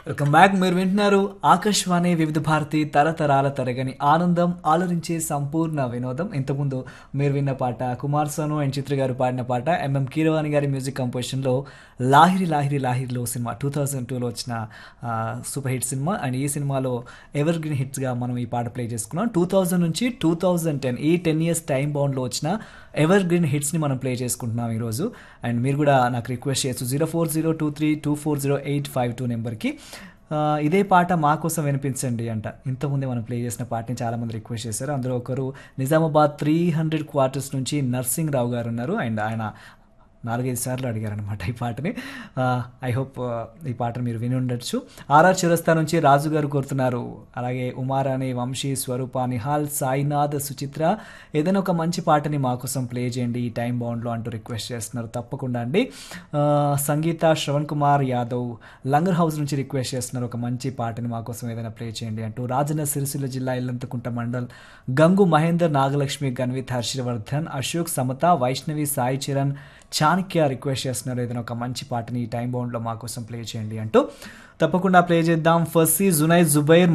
welcome back మీరు వింటున్నారు ఆకాశవాణి వివిధ భారతి తరతరాల తరగని ఆనందం ఆలోచించే సంపూర్ణ వినోదం ఇంతకుముందు మీరు విన్న పాట కుమార్ సోను అండ్ చిత్ర గారు పాడిన పాట ఎంఎం కీరవాణి గారి మ్యూజిక్ కంపోజిషన్లో లాహిరి లాహిరి లాహిరిలో సినిమా టూ థౌజండ్ టూలో వచ్చిన ఆ, సూపర్ హిట్ సినిమా అండ్ ఈ సినిమాలో ఎవర్ గ్రీన్ హిట్స్గా మనం ఈ పాట ప్లే చేసుకున్నాం టూ థౌజండ్ నుంచి టూ థౌజండ్ టెన్ ఈ టెన్ ఇయర్స్ టైం బౌండ్లో వచ్చిన ఎవర్ గ్రీన్ హిట్స్ని మనం ప్లే చేసుకుంటున్నాం ఈరోజు అండ్ మీరు కూడా నాకు రిక్వెస్ట్ చేయొచ్చు zero four zero two three two four zero eight five two నెంబర్కి ఆ, ఇదే పాట మా కోసం వినిపించండి అంట ఇంతకుముందే మనం ప్లే చేసిన పాటని చాలామంది రిక్వెస్ట్ చేశారు అందులో ఒకరు నిజామాబాద్ త్రీ హండ్రెడ్ క్వార్టర్స్ నుంచి నర్సింగ్ రావు గారు ఉన్నారు అండ్ ఆయన నాలుగైదు సార్లు అడిగారనమాట ఈ పాటని ఐ హోప్ ఈ పాటను మీరు విని ఉండొచ్చు ఆర్ఆర్ చిరస్తా నుంచి రాజు గారు కోరుతున్నారు అలాగే ఉమారాణి వంశీ స్వరూప నిహాల్ సాయినాథ్ సుచిత్ర ఏదైనా ఒక మంచి పాటని మా కోసం ప్లే చేయండి ఈ టైం బౌండ్లో అంటూ రిక్వెస్ట్ చేస్తున్నారు తప్పకుండా అండి ఆ, సంగీత శ్రవణ్ కుమార్ యాదవ్ లంగర్ హౌస్ నుంచి రిక్వెస్ట్ చేస్తున్నారు ఒక మంచి పాటని మా కోసం ఏదైనా ప్లే చేయండి అంటూ రాజన్న సిరిసిల్ల జిల్లా ఇల్లంతకుంట మండల్ గంగు మహేందర్ నాగలక్ష్మి గన్విత్ హర్షవర్ధన్ అశోక్ సమత వైష్ణవి సాయి చరణ్ చాణక్య రిక్వెస్ట్ చేస్తున్నారు ఏదైనా ఒక మంచి పాటని ఈ టైం బౌండ్లో మా కోసం ప్లే చేయండి అంటూ తప్పకుండా ప్లే చేద్దాం ఫస్సీ జునై జుబైర్